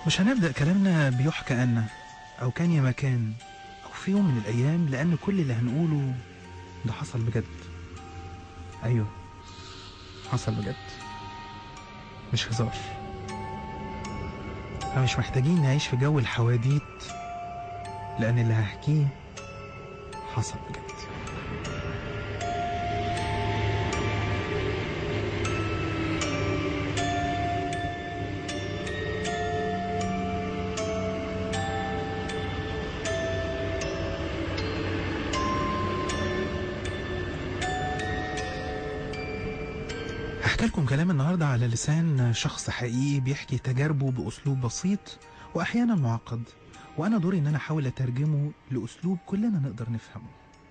مش هنبدأ كلامنا بيحكى أن أو كان يا مكان أو في يوم من الأيام لأن كل اللي هنقوله ده حصل بجد أيوه حصل بجد مش هزار فمش محتاجين نعيش في جو الحواديت لأن اللي هحكيه حصل بجد هحكي لكم كلام النهارده على لسان شخص حقيقي بيحكي تجاربه بأسلوب بسيط وأحيانا معقد وأنا دوري إن أنا أحاول أترجمه لأسلوب كلنا نقدر نفهمه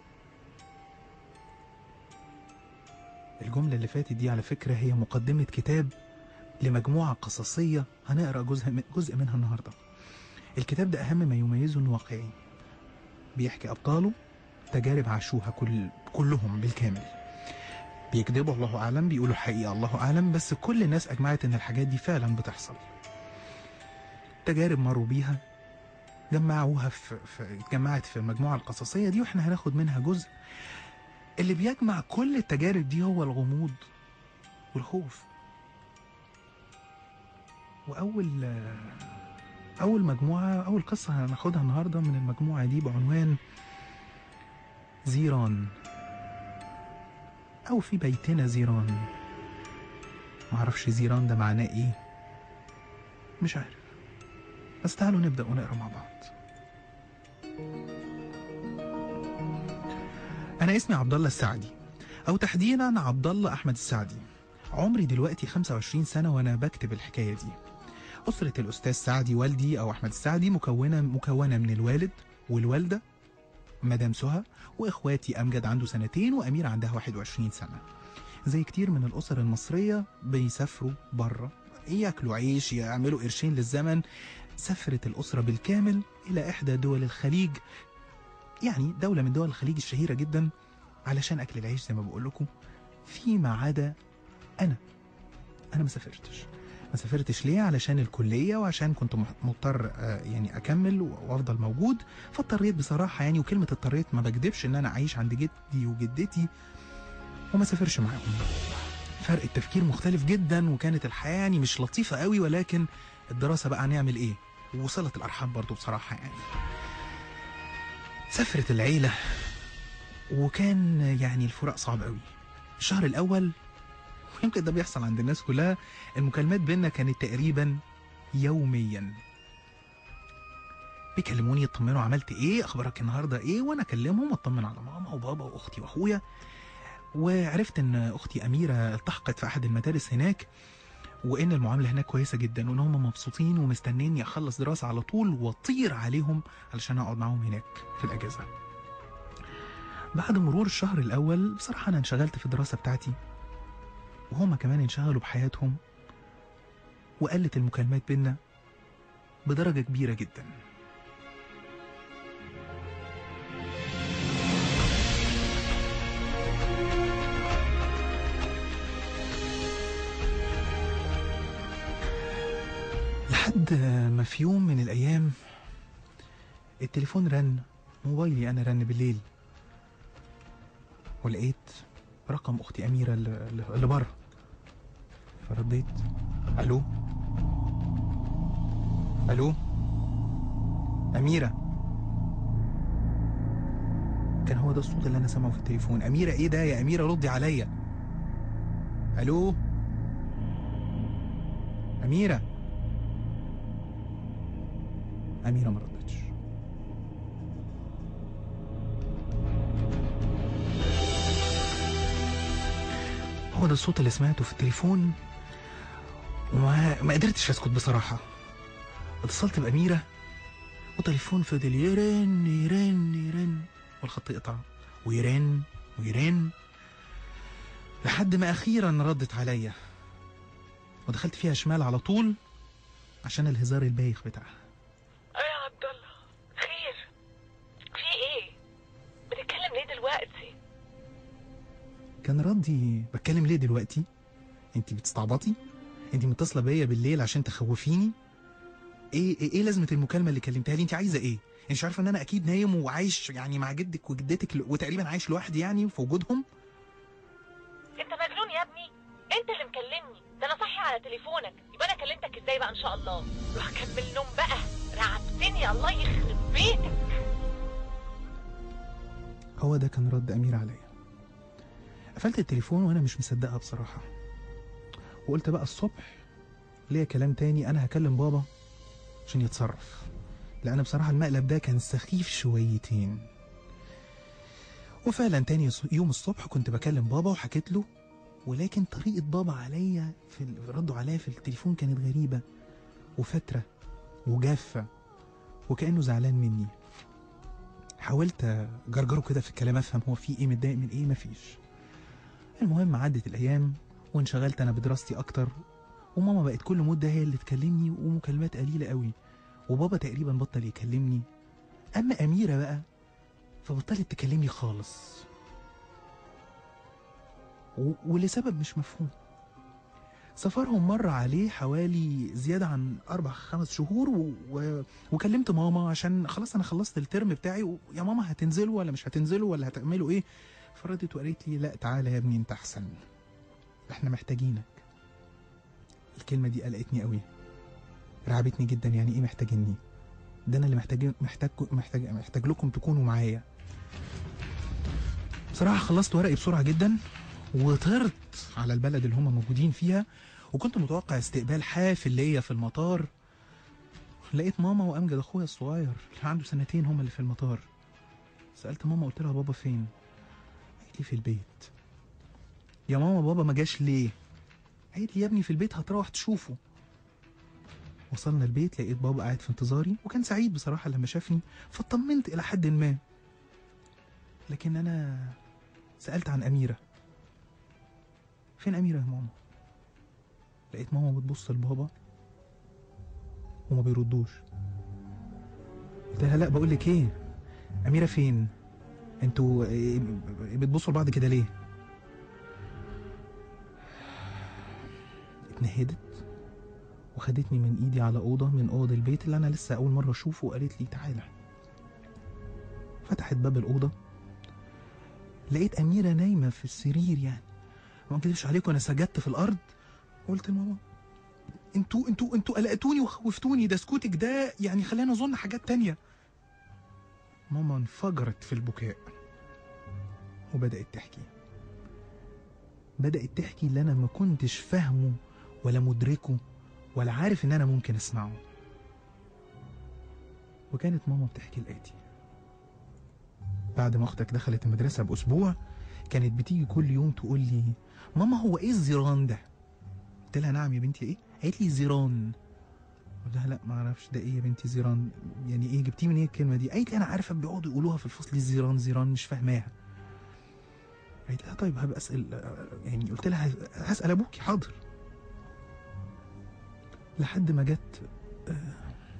الجملة اللي فاتت دي على فكرة هي مقدمة كتاب لمجموعة قصصية هنقرأ جزء من جزء منها النهاردة الكتاب ده أهم ما يميزه إنه واقعي بيحكي أبطاله تجارب عاشوها كل كلهم بالكامل بيكذبوا الله اعلم بيقولوا الحقيقه الله اعلم بس كل الناس اجمعت ان الحاجات دي فعلا بتحصل تجارب مروا بيها جمعوها في, في اتجمعت في المجموعه القصصيه دي واحنا هناخد منها جزء اللي بيجمع كل التجارب دي هو الغموض والخوف واول اول مجموعه اول قصه هناخدها النهارده من المجموعه دي بعنوان زيران أو في بيتنا زيران معرفش زيران ده معناه إيه مش عارف بس تعالوا نبدأ ونقرا مع بعض أنا اسمي عبد الله السعدي أو تحديدا عبد الله أحمد السعدي عمري دلوقتي 25 سنة وأنا بكتب الحكاية دي أسرة الأستاذ سعدي والدي أو أحمد السعدي مكونة مكونة من الوالد والوالدة مدام سهى واخواتي امجد عنده سنتين وامير عندها 21 سنه زي كتير من الاسر المصريه بيسافروا بره ياكلوا عيش يعملوا قرشين للزمن سافرت الاسره بالكامل الى احدى دول الخليج يعني دوله من دول الخليج الشهيره جدا علشان اكل العيش زي ما بقول لكم فيما عدا انا انا ما سافرتش ما سافرتش ليه علشان الكليه وعشان كنت مضطر يعني اكمل وافضل موجود فاضطريت بصراحه يعني وكلمه اضطريت ما بكدبش ان انا اعيش عند جدي وجدتي وما سافرش معاهم فرق التفكير مختلف جدا وكانت الحياه يعني مش لطيفه قوي ولكن الدراسه بقى هنعمل ايه وصلت الارحام برضو بصراحه يعني سافرت العيله وكان يعني الفراق صعب قوي الشهر الاول يمكن ده بيحصل عند الناس كلها المكالمات بينا كانت تقريبا يوميا بيكلموني يطمنوا عملت ايه اخبارك النهارده ايه وانا اكلمهم واطمن على ماما وبابا واختي واخويا وعرفت ان اختي اميره التحقت في احد المدارس هناك وان المعامله هناك كويسه جدا وان هم مبسوطين ومستنيني اخلص دراسه على طول واطير عليهم علشان اقعد معاهم هناك في الاجازه بعد مرور الشهر الاول بصراحه انا انشغلت في الدراسه بتاعتي وهما كمان انشغلوا بحياتهم وقلت المكالمات بينا بدرجة كبيرة جدا لحد ما في يوم من الأيام التليفون رن موبايلي أنا رن بالليل ولقيت رقم اختي اميره اللي اللي بره فرديت الو الو اميره كان هو ده الصوت اللي انا سامعه في التليفون اميره ايه ده يا اميره ردي عليا الو اميره اميره ما ردتش هو ده الصوت اللي سمعته في التليفون وما ما قدرتش اسكت بصراحه اتصلت باميره والتليفون فضل يرن يرن يرن والخط يقطع ويرن ويرن لحد ما اخيرا ردت عليا ودخلت فيها شمال على طول عشان الهزار البايخ بتاعها اه يا عبد الله خير في ايه بتتكلم ليه دلوقتي كان ردي بتكلم ليه دلوقتي انت بتستعبطي انت متصله بيا بالليل عشان تخوفيني ايه ايه, إيه لازمه المكالمه اللي كلمتها لي انت عايزه ايه انت مش عارفه ان انا اكيد نايم وعايش يعني مع جدك وجدتك ل- وتقريبا عايش لوحدي يعني في وجودهم انت مجنون يا ابني انت اللي مكلمني ده انا صحي على تليفونك يبقى انا كلمتك ازاي بقى ان شاء الله روح كمل نوم بقى رعبتني الله يخرب بيتك هو ده كان رد أمير عليا قفلت التليفون وأنا مش مصدقها بصراحة وقلت بقى الصبح ليا كلام تاني أنا هكلم بابا عشان يتصرف لأن بصراحة المقلب ده كان سخيف شويتين وفعلا تاني ص- يوم الصبح كنت بكلم بابا وحكيت له ولكن طريقة بابا عليا في ال- رده عليا في التليفون كانت غريبة وفترة وجافة وكأنه زعلان مني حاولت اجرجره كده في الكلام افهم هو في ايه متضايق من ايه مفيش المهم عدت الايام وانشغلت انا بدراستي اكتر وماما بقت كل مده هي اللي تكلمني ومكالمات قليله قوي وبابا تقريبا بطل يكلمني اما اميره بقى فبطلت تكلمني خالص و... ولسبب مش مفهوم سفرهم مر عليه حوالي زيادة عن أربع خمس شهور و... و... وكلمت ماما عشان خلاص أنا خلصت الترم بتاعي و... يا ماما هتنزلوا ولا مش هتنزلوا ولا هتعملوا إيه فردت وقالت لي لا تعالى يا ابني أنت أحسن إحنا محتاجينك الكلمة دي قلقتني قوي رعبتني جدا يعني إيه محتاجيني ده أنا اللي محتاج محتاج محتاج محتاج لكم تكونوا معايا بصراحة خلصت ورقي بسرعة جدا وطرت على البلد اللي هم موجودين فيها وكنت متوقع استقبال حافل ليا في المطار لقيت ماما وامجد اخويا الصغير اللي عنده سنتين هم اللي في المطار سالت ماما قلت لها بابا فين قالت لي في البيت يا ماما بابا ما جاش ليه قالت لي يا ابني في البيت هتروح تشوفه وصلنا البيت لقيت بابا قاعد في انتظاري وكان سعيد بصراحه لما شافني فاطمنت الى حد ما لكن انا سالت عن اميره فين أميرة يا ماما؟ لقيت ماما بتبص لبابا وما بيردوش قلت لها لا بقول لك ايه أميرة فين؟ انتوا إيه، بتبصوا لبعض كده ليه؟ اتنهدت وخدتني من ايدي على اوضه من اوض البيت اللي انا لسه اول مره اشوفه وقالت لي تعالى فتحت باب الاوضه لقيت اميره نايمه في السرير يعني ما اكذبش عليكم انا سجدت في الارض قلت لماما انتوا انتوا انتوا قلقتوني وخوفتوني ده سكوتك ده يعني خلاني اظن حاجات تانية ماما انفجرت في البكاء وبدأت تحكي بدأت تحكي اللي انا ما كنتش فاهمه ولا مدركه ولا عارف ان انا ممكن اسمعه وكانت ماما بتحكي الآتي بعد ما اختك دخلت المدرسة بأسبوع كانت بتيجي كل يوم تقول لي ماما هو ايه الزيران ده؟ قلت لها نعم يا بنتي ايه؟ قالت لي زيران قلت لها لا ما اعرفش ده ايه يا بنتي زيران يعني ايه جبتيه من ايه الكلمه دي؟ قالت لي انا عارفه بيقعدوا يقولوها في الفصل زيران زيران مش فاهماها قالت لها طيب هبقى اسال يعني قلت لها هسال ابوكي حاضر لحد ما جت آه،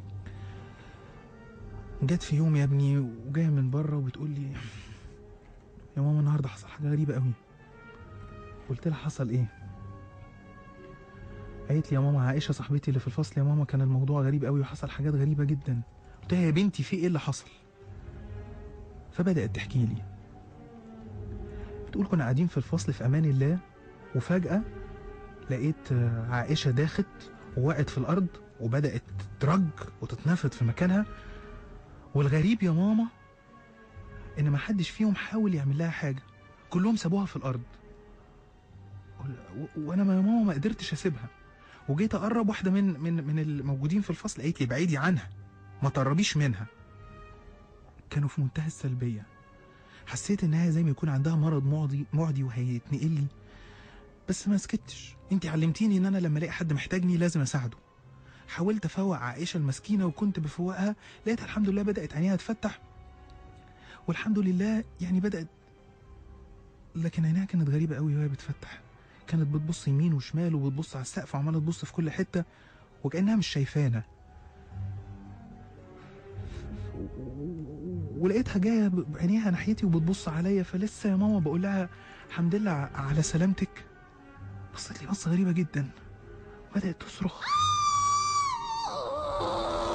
جت في يوم يا ابني وجايه من بره وبتقول لي يا ماما النهارده حصل حاجه غريبه قوي قلت لها حصل ايه قالت لي يا ماما عائشه صاحبتي اللي في الفصل يا ماما كان الموضوع غريب قوي وحصل حاجات غريبه جدا قلت لها يا بنتي في ايه اللي حصل فبدات تحكي لي بتقول كنا قاعدين في الفصل في امان الله وفجاه لقيت آه، عائشه داخت ووقعت في الارض وبدات ترج وتتنفض في مكانها والغريب يا ماما ان ما حدش فيهم حاول يعمل لها حاجه كلهم سابوها في الارض و- وانا ما- يا ماما ما قدرتش اسيبها وجيت اقرب واحده من من من الموجودين في الفصل قالت لي بعيدي عنها ما تقربيش منها كانوا في منتهى السلبيه حسيت انها زي ما يكون عندها مرض معدي معدي وهيتنقل لي بس ما سكتش انت علمتيني ان انا لما الاقي حد محتاجني لازم اساعده حاولت افوق عائشه المسكينه وكنت بفوقها لقيتها الحمد لله بدات عينيها تفتح والحمد لله يعني بدات لكن عينيها كانت غريبه قوي وهي بتفتح كانت بتبص يمين وشمال وبتبص على السقف وعماله تبص في كل حته وكانها مش شايفانا ولقيتها جايه بعينيها ناحيتي وبتبص عليا فلسه يا ماما بقول لها الحمد لله ع- على سلامتك بصت لي بصه غريبه جدا بدات تصرخ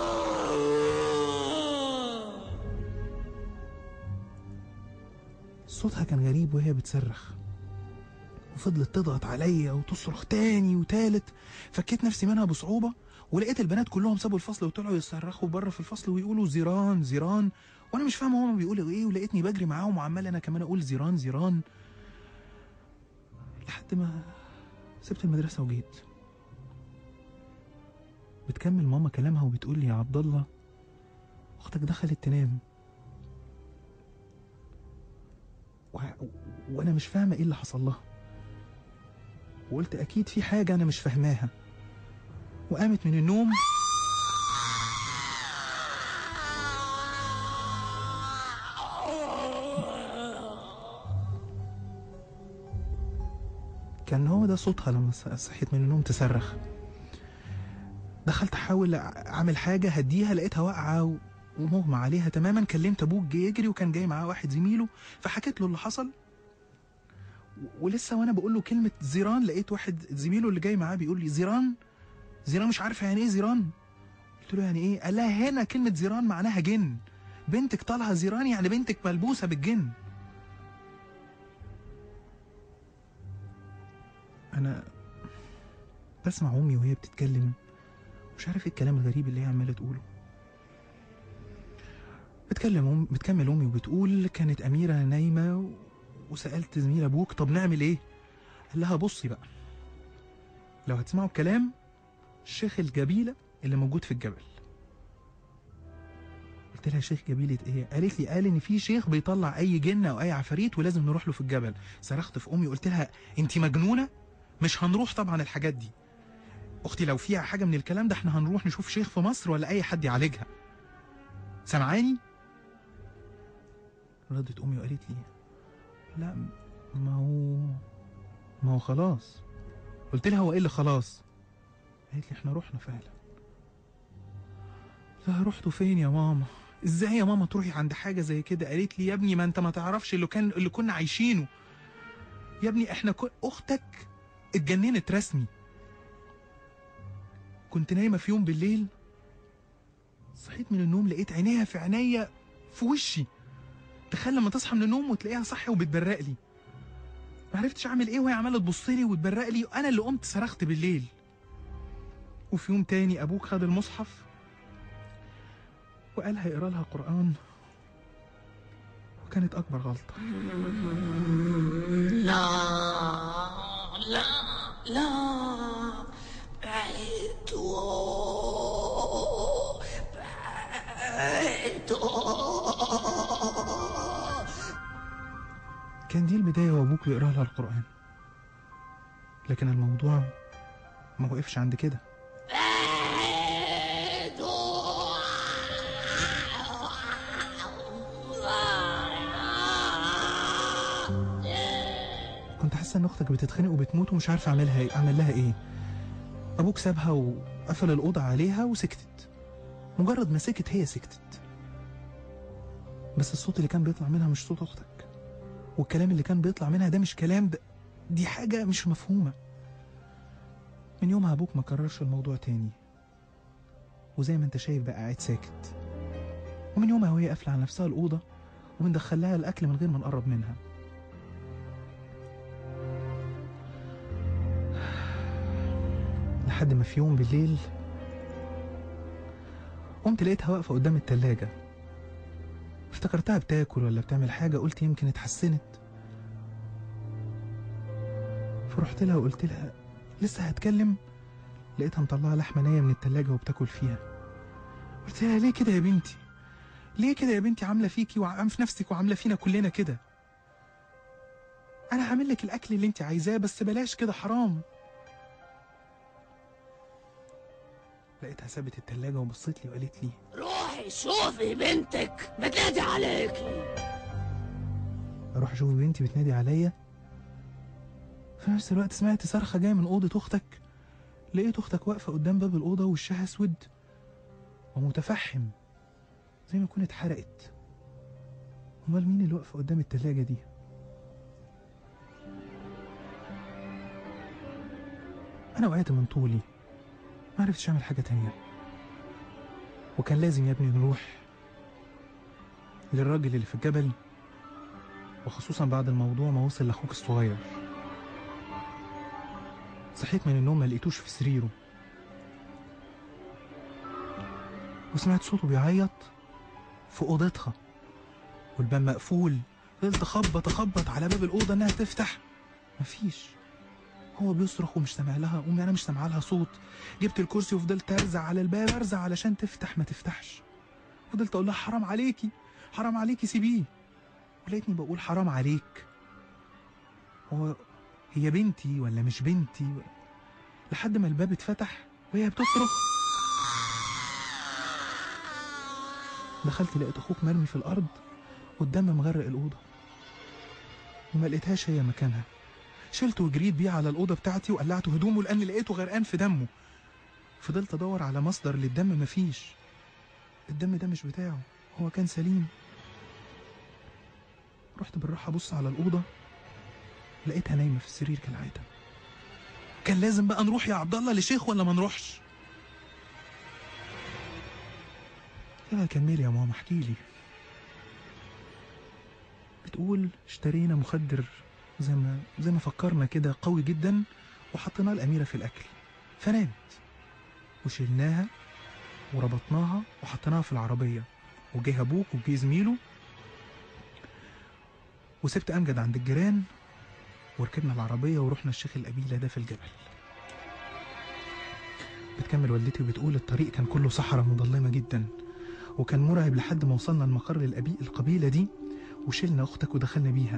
صوتها كان غريب وهي بتصرخ وفضلت تضغط عليا وتصرخ تاني وتالت فكيت نفسي منها بصعوبة ولقيت البنات كلهم سابوا الفصل وطلعوا يصرخوا بره في الفصل ويقولوا زيران زيران وانا مش فاهم هما بيقولوا ايه ولقيتني بجري معاهم وعمال انا كمان اقول زيران زيران لحد ما سبت المدرسة وجيت بتكمل ماما كلامها وبتقول لي يا عبد الله اختك دخلت تنام و... وانا مش فاهمه ايه اللي حصل لها وقلت اكيد في حاجه انا مش فاهماها وقامت من النوم كان هو ده صوتها لما ص- صحيت من النوم تصرخ دخلت احاول اعمل حاجه هديها لقيتها واقعه و- ومغمى عليها تماما كلمت ابوك جه يجري وكان جاي معاه واحد زميله فحكيت له اللي حصل و- ولسه وانا بقول له كلمه زيران لقيت واحد زميله اللي جاي معاه بيقول لي زيران زيران مش عارفه يعني ايه زيران قلت له يعني ايه قال لها هنا كلمه زيران معناها جن بنتك طالها زيران يعني بنتك ملبوسه بالجن انا بسمع امي وهي بتتكلم مش عارف ايه الكلام الغريب اللي هي عماله تقوله بتكلم أم... بتكمل امي وبتقول كانت اميره نايمه و... وسالت زميل ابوك طب نعمل ايه قال لها بصي بقى لو هتسمعوا الكلام الشيخ الجبيله اللي موجود في الجبل قلت لها شيخ جبيله ايه قالت لي قال ان في شيخ بيطلع اي جن او اي عفاريت ولازم نروح له في الجبل صرخت في امي قلت لها انت مجنونه مش هنروح طبعا الحاجات دي اختي لو فيها حاجه من الكلام ده احنا هنروح نشوف شيخ في مصر ولا اي حد يعالجها سامعاني ردت امي وقالت لي لا ما هو ما هو خلاص قلت لها هو ايه اللي خلاص قالت لي احنا رحنا فعلا قلت لها رحتوا فين يا ماما ازاي يا ماما تروحي عند حاجه زي كده قالت لي يا ابني ما انت ما تعرفش اللي كان اللي كنا عايشينه يا ابني احنا كن... اختك اتجننت رسمي كنت نايمه في يوم بالليل صحيت من النوم لقيت عينيها في عينيا في وشي تخيل لما تصحى من النوم وتلاقيها صاحيه وبتبرق لي ما عرفتش اعمل ايه وهي عماله تبص لي وتبرق لي وانا اللي قمت صرخت بالليل وفي يوم تاني ابوك خد المصحف وقال هيقرا لها قران وكانت اكبر غلطه لا لا لا بعدوا بعدوا كان دي البدايه وابوك بيقرا لها القران لكن الموضوع ما وقفش عند كده كنت حاسه ان اختك بتتخنق وبتموت ومش عارفه اعملها ايه اعمل لها ايه ابوك سابها وقفل الاوضه عليها وسكتت مجرد ما سكت هي سكتت بس الصوت اللي كان بيطلع منها مش صوت اختك والكلام اللي كان بيطلع منها ده مش كلام ده دي حاجه مش مفهومه من يومها ابوك ما كررش الموضوع تاني وزي ما انت شايف بقى قاعد ساكت ومن يومها وهي قافله على نفسها الاوضه وبندخل لها الاكل من غير ما نقرب منها لحد ما في يوم بالليل قمت لقيتها واقفة قدام التلاجة افتكرتها بتاكل ولا بتعمل حاجة قلت يمكن اتحسنت فرحت لها وقلت لها لسه هتكلم لقيتها مطلعة لحمة نية من التلاجة وبتاكل فيها قلت لها ليه كده يا بنتي ليه كده يا بنتي عاملة فيكي وعاملة في نفسك وعاملة فينا كلنا كده أنا هعمل لك الأكل اللي أنت عايزاه بس بلاش كده حرام لقيتها سابت التلاجة وبصيت لي وقالت لي روحي شوفي بنتك بتنادي عليكي اروح اشوف بنتي بتنادي عليا في نفس الوقت سمعت صرخه جايه من اوضه اختك لقيت اختك واقفه قدام باب الاوضه وشها اسود ومتفحم زي ما تكون اتحرقت امال مين اللي واقفه قدام التلاجة دي انا وقعت من طولي ما عرفتش اعمل حاجه تانية وكان لازم يا ابني نروح للراجل اللي في الجبل وخصوصا بعد الموضوع ما وصل لاخوك الصغير صحيت من النوم ما لقيتوش في سريره وسمعت صوته بيعيط في اوضتها والباب مقفول فضلت اخبط اخبط على باب الاوضه انها تفتح مفيش هو بيصرخ ومش سامع لها امي انا مش سامع لها صوت جبت الكرسي وفضلت ارزع على الباب ارزع علشان تفتح ما تفتحش فضلت اقول لها حرام عليكي حرام عليكي سيبيه ولقيتني بقول حرام عليك هو هي بنتي ولا مش بنتي لحد ما الباب اتفتح وهي بتصرخ دخلت لقيت اخوك مرمي في الارض والدم مغرق الاوضه وما لقيتهاش هي مكانها شلته وجريت بيه على الاوضه بتاعتي وقلعته هدومه لان لقيته غرقان في دمه فضلت ادور على مصدر للدم مفيش الدم ده مش بتاعه هو كان سليم رحت بالراحه ابص على الاوضه لقيتها نايمه في السرير كالعاده كان لازم بقى نروح يا عبد الله لشيخ ولا ما نروحش يلا كملي يا ماما احكي لي بتقول اشترينا مخدر زي ما زي ما فكرنا كده قوي جدا وحطيناه الأميرة في الأكل فنامت وشلناها وربطناها وحطيناها في العربية وجه أبوك وجه زميله وسبت أمجد عند الجيران وركبنا العربية ورحنا الشيخ القبيلة ده في الجبل بتكمل والدتي وبتقول الطريق كان كله صحراء مظلمة جدا وكان مرعب لحد ما وصلنا لمقر الأبي- القبيلة دي وشلنا أختك ودخلنا بيها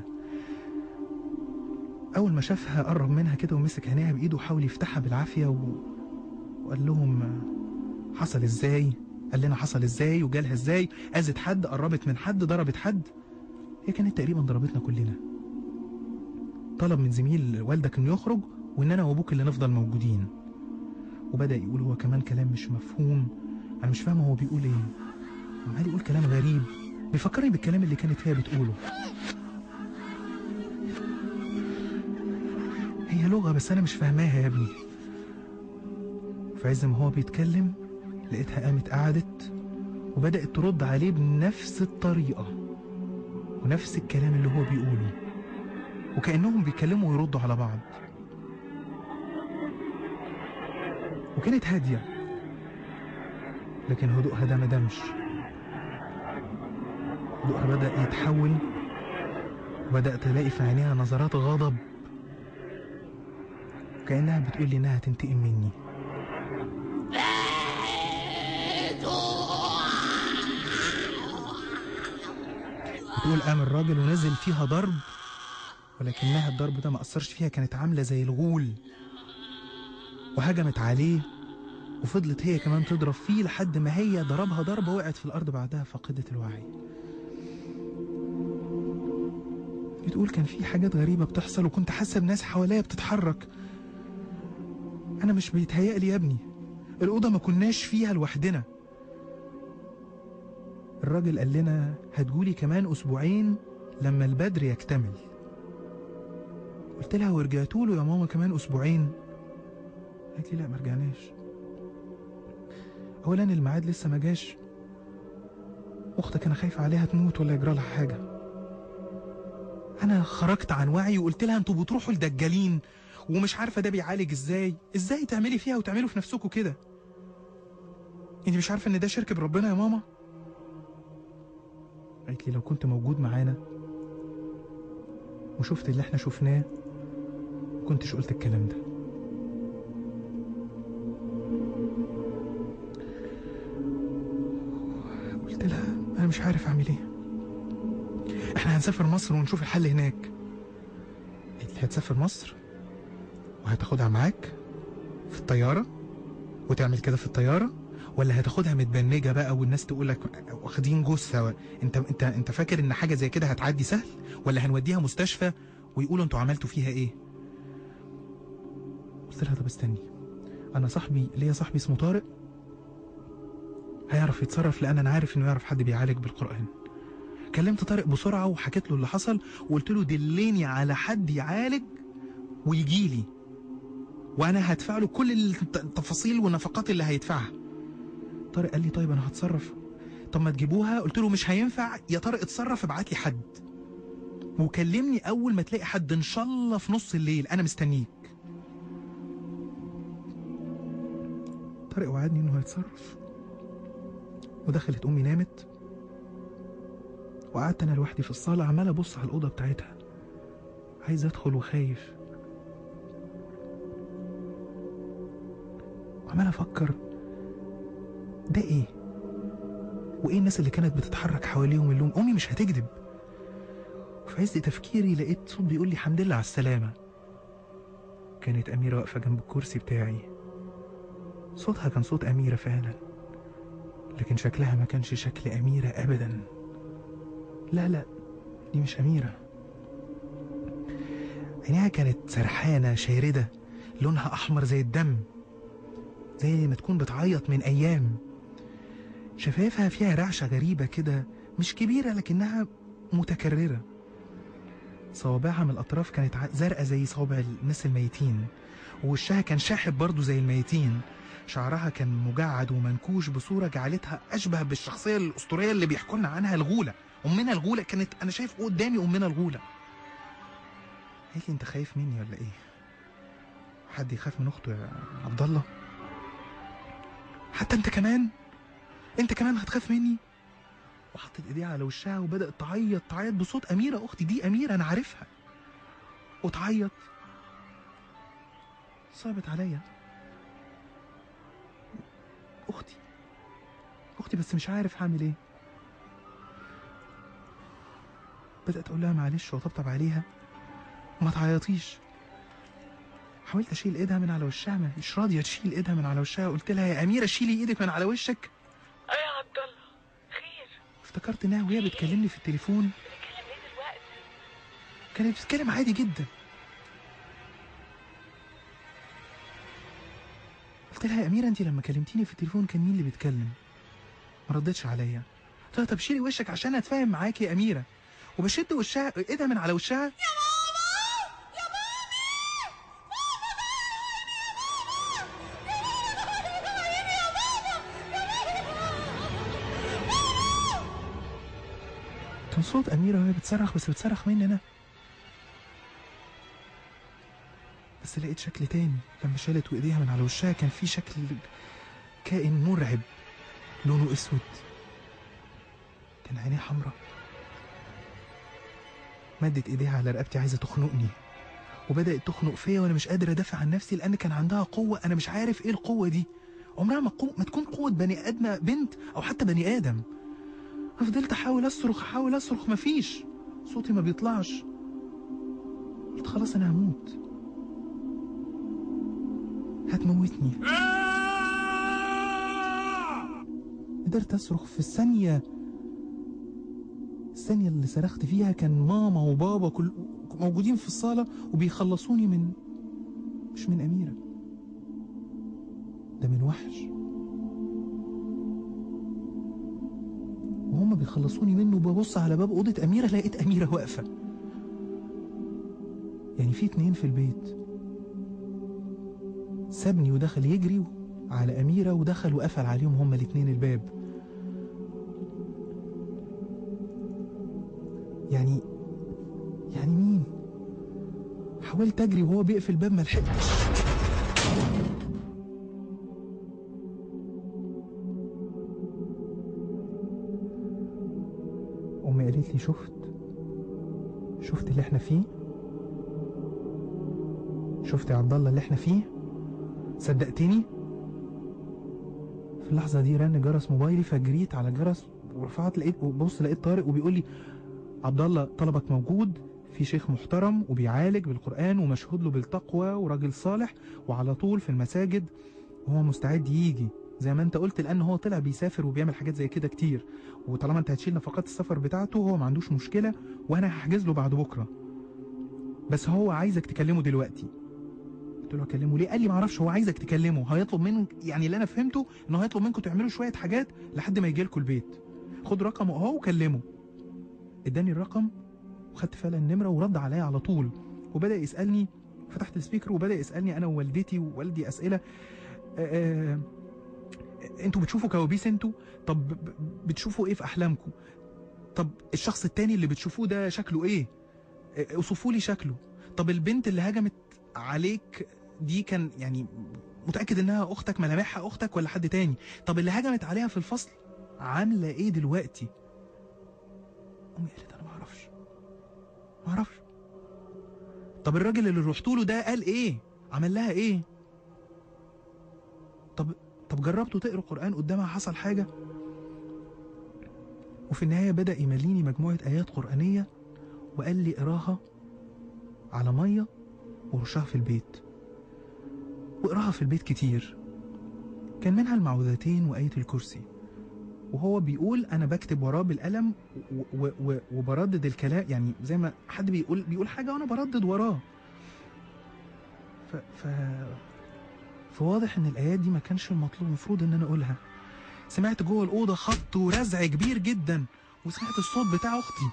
أول ما شافها قرب منها كده ومسك عينيها بإيده وحاول يفتحها بالعافية و... وقال لهم آه، حصل إزاي؟ قال لنا حصل إزاي وجالها إزاي؟ أذت حد قربت من حد ضربت حد هي كانت تقريبا ضربتنا كلنا طلب من زميل والدك إنه يخرج وإن أنا وأبوك اللي نفضل موجودين وبدأ يقول هو كمان كلام مش مفهوم أنا مش فاهم هو بيقول إيه عمال يقول كلام غريب بيفكرني بالكلام اللي كانت هي بتقوله هي لغة بس أنا مش فاهماها يا ابني في عز ما هو بيتكلم لقيتها قامت قعدت وبدأت ترد عليه بنفس الطريقة ونفس الكلام اللي هو بيقوله وكأنهم بيتكلموا ويردوا على بعض وكانت هادية لكن هدوءها ده ما دامش هدوءها بدأ يتحول وبدأت ألاقي في عينيها نظرات غضب كأنها بتقول لي إنها تنتقم مني بتقول قام الراجل ونزل فيها ضرب ولكنها الضرب ده ما أثرش فيها كانت عاملة زي الغول وهجمت عليه وفضلت هي كمان تضرب فيه لحد ما هي ضربها ضربة وقعت في الأرض بعدها فقدت الوعي بتقول كان في حاجات غريبة بتحصل وكنت حاسة بناس حواليا بتتحرك أنا مش بيتهيألي يا ابني الأوضة ما كناش فيها لوحدنا الراجل قال لنا هتجولي كمان أسبوعين لما البدر يكتمل قلت لها ورجعتوا له يا ماما كمان أسبوعين قالت لي لا ما رجعناش أولا الميعاد لسه ما جاش أختك أنا خايفة عليها تموت ولا يجرى لها حاجة أنا خرجت عن وعي وقلت لها أنتوا بتروحوا لدجالين ومش عارفة ده بيعالج إزاي إزاي تعملي فيها وتعملوا في نفسكوا كده أنت مش عارفة إن ده شرك بربنا يا ماما قالت لي لو كنت موجود معانا وشفت اللي احنا شفناه كنتش قلت الكلام ده قلت لها انا مش عارف اعمل ايه احنا هنسافر مصر ونشوف الحل هناك قالت لي هتسافر مصر وهتاخدها معاك في الطياره وتعمل كده في الطياره ولا هتاخدها متبنجه بقى والناس تقول لك واخدين جثه انت انت انت فاكر ان حاجه زي كده هتعدي سهل ولا هنوديها مستشفى ويقولوا انتوا عملتوا فيها ايه قلت لها طب استني انا صاحبي ليا صاحبي اسمه طارق هيعرف يتصرف لان انا عارف انه يعرف حد بيعالج بالقران كلمت طارق بسرعه وحكيت له اللي حصل وقلت له دلني على حد يعالج ويجي لي وانا هدفع له كل الت- التفاصيل والنفقات اللي هيدفعها طارق قال لي طيب انا هتصرف طب ما تجيبوها قلت له مش هينفع يا طارق اتصرف ابعت لي حد وكلمني اول ما تلاقي حد ان شاء الله في نص الليل انا مستنيك طارق وعدني انه هيتصرف ودخلت امي نامت وقعدت انا لوحدي في الصاله عمال ابص على الاوضه بتاعتها عايز ادخل وخايف وعمال افكر ده ايه وايه الناس اللي كانت بتتحرك حواليهم اللي امي مش هتكذب وفي عز تفكيري لقيت صوت بيقول لي الحمد لله على السلامه كانت اميره واقفه جنب الكرسي بتاعي صوتها كان صوت اميره فعلا لكن شكلها ما كانش شكل اميره ابدا لا لا دي مش اميره عينيها كانت سرحانه شارده لونها احمر زي الدم زي ما تكون بتعيط من ايام شفايفها فيها رعشه غريبه كده مش كبيره لكنها متكرره صوابعها من الاطراف كانت ع- زرقاء زي صوابع الناس الميتين ووشها كان شاحب برضه زي الميتين شعرها كان مجعد ومنكوش بصوره جعلتها اشبه بالشخصيه الاسطوريه اللي بيحكوا لنا عنها الغوله امنا الغوله كانت انا شايف قدامي امنا الغوله قالت لي انت خايف مني ولا ايه حد يخاف من اخته يا عبد الله حتى انت كمان انت كمان هتخاف مني وحطت ايديها على وشها وبدات تعيط تعيط بصوت اميره اختي دي اميره انا عارفها وتعيط صعبت عليا اختي اختي بس مش عارف هعمل ايه بدات اقول لها معلش واطبطب عليها وما تعيطيش حاولت اشيل ايدها من على وشها ما مش راضيه تشيل ايدها من على وشها قلت لها يا اميره شيلي ايدك من على وشك ايه يا عبد الله خير افتكرت انها وهي بتكلمني في التليفون بتتكلم ليه دلوقتي كانت بتتكلم عادي جدا قلت لها يا اميره انت لما كلمتيني في التليفون كان مين اللي بيتكلم ما ردتش عليا قلت لها طب شيلي وشك عشان اتفاهم معاكي يا اميره وبشد وشها ايدها من على وشها كان صوت أميرة وهي بتصرخ بس بتصرخ مني أنا بس لقيت شكل تاني لما شالت وإيديها من على وشها كان في شكل كائن مرعب لونه أسود كان عينيه حمراء مدت إيديها على رقبتي عايزة تخنقني وبدأت تخنق فيا وأنا مش قادر أدافع عن نفسي لأن كان عندها قوة أنا مش عارف إيه القوة دي عمرها ما, قو... ما تكون قوة بني آدمة بنت أو حتى بني آدم فضلت احاول اصرخ احاول اصرخ مفيش صوتي ما بيطلعش قلت خلاص انا هموت هتموتني قدرت اصرخ في الثانية الثانية اللي صرخت فيها كان ماما وبابا كل موجودين في الصالة وبيخلصوني من مش من أميرة ده من وحش وهم بيخلصوني منه ببص على باب أوضة أميرة لقيت أميرة واقفة يعني في اتنين في البيت سابني ودخل يجري على أميرة ودخل وقفل عليهم هما الاتنين الباب يعني يعني مين حاولت أجري وهو بيقفل الباب ما لحقتش أمي قالت لي شفت شفت اللي احنا فيه شفت يا عبد الله اللي احنا فيه صدقتني في اللحظة دي رن جرس موبايلي فجريت على الجرس ورفعت لقيت بص لقيت طارق وبيقول لي عبد الله طلبك موجود في شيخ محترم وبيعالج بالقرآن ومشهود له بالتقوى وراجل صالح وعلى طول في المساجد وهو مستعد يجي زي ما انت قلت لان هو طلع بيسافر وبيعمل حاجات زي كده كتير وطالما انت هتشيل نفقات السفر بتاعته هو ما عندوش مشكله وانا هحجز له بعد بكره بس هو عايزك تكلمه دلوقتي قلت له اكلمه ليه قال لي ما اعرفش هو عايزك تكلمه هيطلب منك يعني اللي انا فهمته انه هيطلب منكم تعملوا شويه حاجات لحد ما يجي لكم البيت خد رقمه اهو وكلمه اداني الرقم وخدت فعلا النمره ورد عليا على طول وبدا يسالني فتحت السبيكر وبدا يسالني انا ووالدتي ووالدي اسئله آه آه انتوا بتشوفوا كوابيس انتوا طب ب- بتشوفوا ايه في احلامكم طب الشخص التاني اللي بتشوفوه ده شكله ايه آه، اوصفوا لي شكله طب البنت اللي هجمت عليك دي كان يعني متاكد انها اختك ملامحها اختك ولا حد تاني طب اللي هجمت عليها في الفصل عامله ايه دلوقتي امي قالت انا ما اعرفش ما اعرفش طب الراجل اللي رحت له ده قال ايه عمل لها ايه طب طب جربتوا تقروا قران قدامها حصل حاجه وفي النهايه بدا يمليني مجموعه ايات قرانيه وقال لي اقراها على ميه ورشها في البيت واقراها في البيت كتير كان منها المعوذتين وآية الكرسي وهو بيقول أنا بكتب وراه بالقلم و- و- و- وبردد الكلام يعني زي ما حد بيقول بيقول حاجة وأنا بردد وراه ف, ف فواضح إن الآيات دي ما كانش المطلوب المفروض إن أنا أقولها سمعت جوه الأوضة خبط ورزع كبير جدا وسمعت الصوت بتاع أختي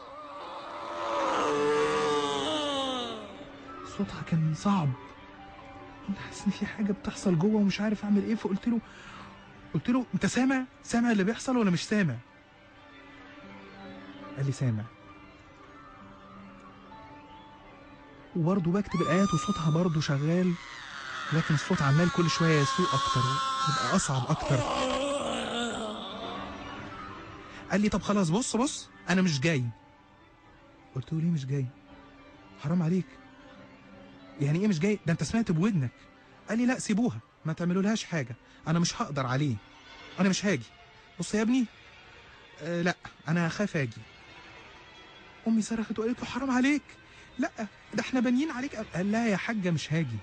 صوتها كان صعب كنت حاسس ان في حاجه بتحصل جوه ومش عارف اعمل ايه فقلت له قلت له انت سامع سامع اللي بيحصل ولا مش سامع قال لي سامع وبرضه بكتب الايات وصوتها برضه شغال لكن الصوت عمال كل شويه يسوء اكتر يبقى اصعب اكتر قال لي طب خلاص بص بص انا مش جاي قلت له ليه مش جاي حرام عليك يعني ايه مش جاي ده انت سمعت بودنك قال لي لا سيبوها ما تعملولهاش حاجه انا مش هقدر عليه انا مش هاجي بص يا ابني آه لا انا هخاف اجي امي صرخت وقالت له حرام عليك لا ده احنا بانيين عليك قال لا يا حاجه مش هاجي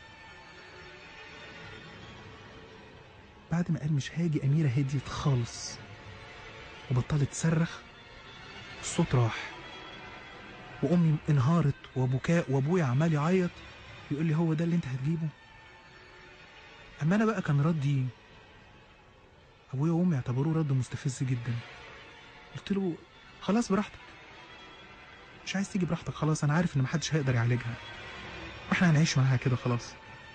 بعد ما قال مش هاجي اميره هديت خالص وبطلت تصرخ الصوت راح وامي انهارت وبكاء وابويا عمال يعيط يقول لي هو ده اللي انت هتجيبه اما انا بقى كان ردي ابويا وامي اعتبروه رد مستفز جدا قلت له خلاص براحتك مش عايز تيجي براحتك خلاص انا عارف ان محدش هيقدر يعالجها واحنا هنعيش معاها كده خلاص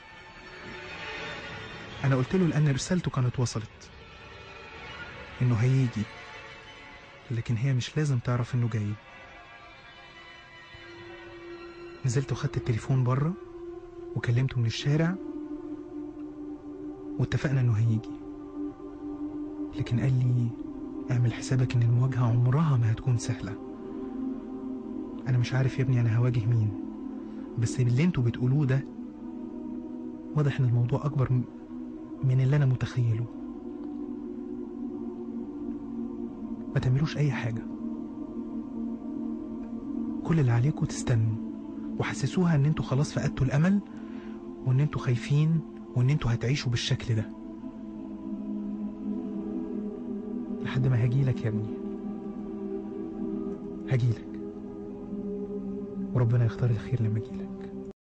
انا قلت له لان رسالته كانت وصلت انه هيجي لكن هي مش لازم تعرف انه جاي نزلت وخدت التليفون بره وكلمته من الشارع واتفقنا انه هيجي لكن قال لي اعمل حسابك ان المواجهة عمرها ما هتكون سهلة انا مش عارف يا ابني انا هواجه مين بس باللي انتوا بتقولوه ده واضح ان الموضوع اكبر م- من اللي انا متخيله ما تعملوش اي حاجة كل اللي عليكم تستنوا وحسسوها ان انتوا خلاص فقدتوا الامل وان انتوا خايفين وان انتوا هتعيشوا بالشكل ده لحد ما هجيلك يا ابني هجيلك وربنا يختار الخير لما اجيلك